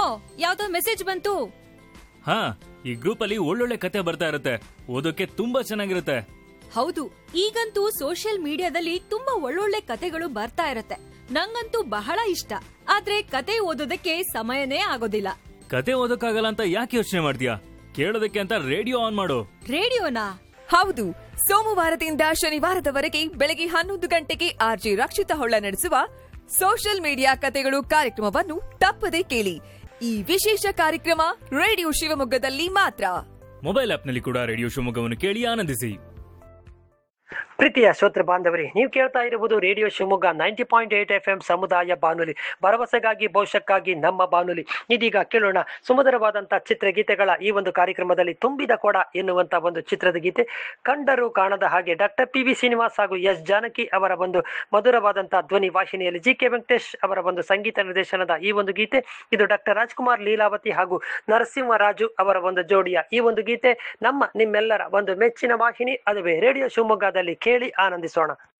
ಯಾವ್ದೋ ಮೆಸೇಜ್ ಬಂತು ಹಾ ಈ ಗ್ರೂಪ್ ಅಲ್ಲಿ ಒಳ್ಳೊಳ್ಳೆ ಕತೆ ಬರ್ತಾ ಇರುತ್ತೆ ಓದೋಕೆ ತುಂಬಾ ಚೆನ್ನಾಗಿರುತ್ತೆ ಹೌದು ಈಗಂತೂ ಸೋಷಿಯಲ್ ಮೀಡಿಯಾದಲ್ಲಿ ತುಂಬಾ ಒಳ್ಳೊಳ್ಳೆ ಕತೆಗಳು ಬರ್ತಾ ಇರತ್ತೆ ನಂಗಂತೂ ಬಹಳ ಇಷ್ಟ ಆದ್ರೆ ಕತೆ ಓದೋದಕ್ಕೆ ಸಮಯನೇ ಆಗೋದಿಲ್ಲ ಕತೆ ಓದೋಕ್ಕಾಗಲ್ಲ ಅಂತ ಯಾಕೆ ಯೋಚನೆ ಮಾಡ್ತೀಯಾ ಕೇಳೋದಕ್ಕೆ ಅಂತ ರೇಡಿಯೋ ಆನ್ ಮಾಡು ರೇಡಿಯೋನಾ ಹೌದು ಸೋಮವಾರದಿಂದ ಶನಿವಾರದವರೆಗೆ ಬೆಳಗ್ಗೆ ಹನ್ನೊಂದು ಗಂಟೆಗೆ ಆರ್ಜಿ ರಕ್ಷಿತ ಹೊಳ್ಳ ನಡೆಸುವ ಸೋಷಿಯಲ್ ಮೀಡಿಯಾ ಕತೆಗಳು ಕಾರ್ಯಕ್ರಮವನ್ನು ತಪ್ಪದೆ ಕೇಳಿ ಈ ವಿಶೇಷ ಕಾರ್ಯಕ್ರಮ ರೇಡಿಯೋ ಶಿವಮೊಗ್ಗದಲ್ಲಿ ಮಾತ್ರ ಮೊಬೈಲ್ ಆಪ್ನಲ್ಲಿ ಕೂಡ ರೇಡಿಯೋ ಶಿವಮೊಗ್ಗವನ್ನು ಕೇಳಿ ಆನಂದಿಸಿ ಪ್ರೀತಿಯ ಶ್ರೋತೃ ಬಾಂಧವರಿ ನೀವು ಕೇಳ್ತಾ ಇರುವುದು radio Shivamogga ninety point eight F M ಸಮುದಾಯ ಬಾನುಲಿ ಭರವಸೆಗಾಗಿ ಭವಿಷ್ಯಕ್ಕಾಗಿ ನಮ್ಮ ಬಾನುಲಿ ಇದೀಗ ಕೇಳೋಣ ಸುಮಧುರವಾದಂತಹ ಚಿತ್ರಗೀತೆಗಳ ಈ ಒಂದು ಕಾರ್ಯಕ್ರಮದಲ್ಲಿ ತುಂಬಿದ ಕೊಡ ಎನ್ನುವಂತ ಒಂದು ಚಿತ್ರದ ಗೀತೆ ಕಂಡರೂ ಕಾಣದ ಹಾಗೆ ಡಾಕ್ಟರ್ ಪಿ ವಿ ಶ್ರೀನಿವಾಸ್ ಹಾಗೂ ಎಸ್ ಜಾನಕಿ ಅವರ ಒಂದು ಮಧುರವಾದಂತಹ ಧ್ವನಿ ವಾಹಿನಿಯಲ್ಲಿ ಜಿ ಕೆ ವೆಂಕಟೇಶ್ ಅವರ ಒಂದು ಸಂಗೀತ ನಿರ್ದೇಶನದ ಈ ಒಂದು ಗೀತೆ ಇದು ಡಾಕ್ಟರ್ ರಾಜ್ಕುಮಾರ್ ಲೀಲಾವತಿ ಹಾಗೂ ನರಸಿಂಹರಾಜು ಅವರ ಒಂದು ಜೋಡಿಯ ಈ ಒಂದು ಗೀತೆ ನಮ್ಮ ನಿಮ್ಮೆಲ್ಲರ ಒಂದು ಮೆಚ್ಚಿನ ವಾಹಿನಿ ಅದುವೇ ರೇಡಿಯೋ ಶಿವಮೊಗ್ಗದಲ್ಲಿ ಕೇಳಿ ಆನಂದಿಸೋಣ